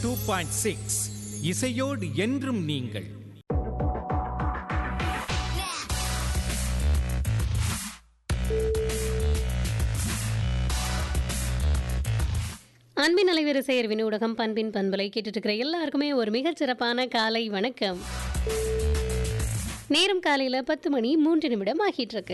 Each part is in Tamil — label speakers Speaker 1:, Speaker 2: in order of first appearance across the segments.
Speaker 1: டூ பாயிண்ட் சிக்ஸ் இசையோடு என்றும் நீங்கள்
Speaker 2: அன்பின் அலைவரிசையர் வினூடகம் பண்பின் பண்பலை கேட்டுட்டு இருக்கிற எல்லாருக்குமே ஒரு மிகச் சிறப்பான காலை வணக்கம் நேரம் காலையில பத்து மணி மூன்று நிமிடம் ஆகிட்டு இருக்கு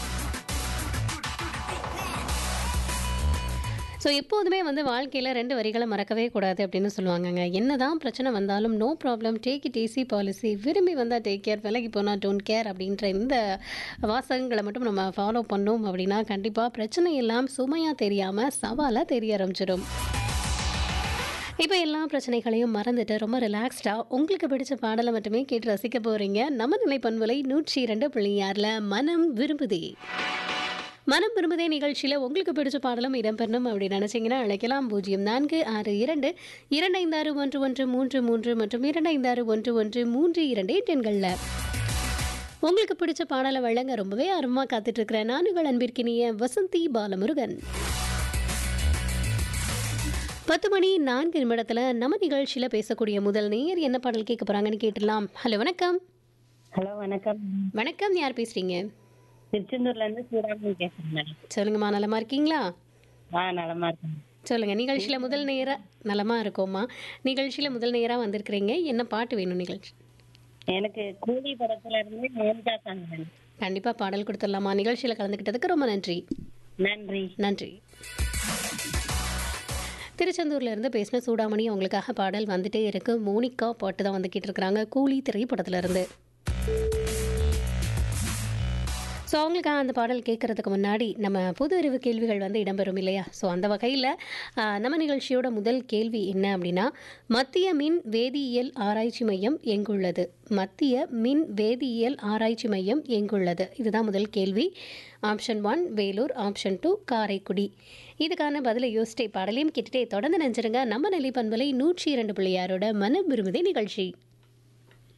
Speaker 2: ஸோ எப்போதுமே வந்து வாழ்க்கையில் ரெண்டு வரிகளை மறக்கவே கூடாது அப்படின்னு சொல்லுவாங்கங்க என்னதான் பிரச்சனை வந்தாலும் no problem take it easy policy விரும்பி வந்தால் டேக் கேர் விலகி போனால் டோன்ட் கேர் அப்படின்ற இந்த வாசகங்களை மட்டும் நம்ம ஃபாலோ பண்ணோம் அப்படின்னா கண்டிப்பாக பிரச்சனை எல்லாம் சுமையாக தெரியாமல் சவாலாக தெரிய ஆரம்பிச்சிடும் இப்போ எல்லா பிரச்சனைகளையும் மறந்துட்டு ரொம்ப ரிலாக்ஸ்டாக உங்களுக்கு பிடிச்ச பாடலை மட்டுமே கேட்டு ரசிக்க போகிறீங்க நம்ம நிலை பண்புலை நூற்றி இரண்டு புள்ளி ஆறில் மனம் விரும்புதே மனம் விரும்புதே நிகழ்ச்சியில் உங்களுக்கு பிடிச்ச பாடலும் இடம்பெறணும் அப்படின்னு நினச்சிங்கன்னா அழைக்கலாம் பூஜ்ஜியம் நான்கு ஆறு இரண்டு இரண்டு ஐந்து ஆறு ஒன்று ஒன்று மூன்று மூன்று மற்றும் இரண்டு ஐந்து ஆறு ஒன்று ஒன்று மூன்று இரண்டு எண்களில் உங்களுக்கு பிடிச்ச பாடலை வழங்க ரொம்பவே ஆர்வமாக காத்துட்டு இருக்கிற நானுகள் அன்பிற்கினிய வசந்தி பாலமுருகன் பத்து மணி நான்கு நிமிடத்தில் நம்ம நிகழ்ச்சியில் பேசக்கூடிய முதல் நேயர் என்ன பாடல் கேட்க போகிறாங்கன்னு கேட்டுடலாம் ஹலோ வணக்கம்
Speaker 3: ஹலோ வணக்கம்
Speaker 2: வணக்கம் யார் பேசுகிறீங்க
Speaker 3: திருச்செந்தூர்ல இருந்து சூடாமணி பேசுறேன் மேடம்
Speaker 2: சொல்லுங்கம்மா நலமா இருக்கீங்களா
Speaker 3: ஆ நலமா இருக்கேன்
Speaker 2: சொல்லுங்க நிகழ்ச்சியில முதல் நேரா நலமா இருக்கோம்மா நிகழ்ச்சியில முதல் நேரா வந்திருக்கிறீங்க என்ன பாட்டு வேணும் நிகழ்ச்சி
Speaker 3: எனக்கு கூலி படத்துல இருந்து மோனிகா சாங் வேணும்
Speaker 2: கண்டிப்பா பாடல் கொடுத்துடலாமா நிகழ்ச்சியில கலந்துக்கிட்டதுக்கு ரொம்ப நன்றி
Speaker 3: நன்றி
Speaker 2: நன்றி திருச்செந்தூர்ல இருந்து பேசின சூடாமணி அவங்களுக்காக பாடல் வந்துட்டே இருக்கு மோனிகா பாட்டு தான் வந்துக்கிட்டு இருக்கிறாங்க கூலி திரைப்படத்துல இருந்து ஸோ அவங்களுக்காக அந்த பாடல் கேட்கறதுக்கு முன்னாடி நம்ம பொது அறிவு கேள்விகள் வந்து இடம்பெறும் இல்லையா ஸோ அந்த வகையில் நம்ம நிகழ்ச்சியோட முதல் கேள்வி என்ன அப்படின்னா மத்திய மின் வேதியியல் ஆராய்ச்சி மையம் எங்குள்ளது மத்திய மின் வேதியியல் ஆராய்ச்சி மையம் எங்குள்ளது இதுதான் முதல் கேள்வி option one Vellore option two Karaikudi இதுக்கான பதிலை யோசிச்சே பாடலையும் கேட்டுட்டே தொடர்ந்து நினைச்சிருங்க நம்ம நிலை பண்பலை நூற்றி இரண்டு பிள்ளையாரோட மன விரும்புதே நிகழ்ச்சி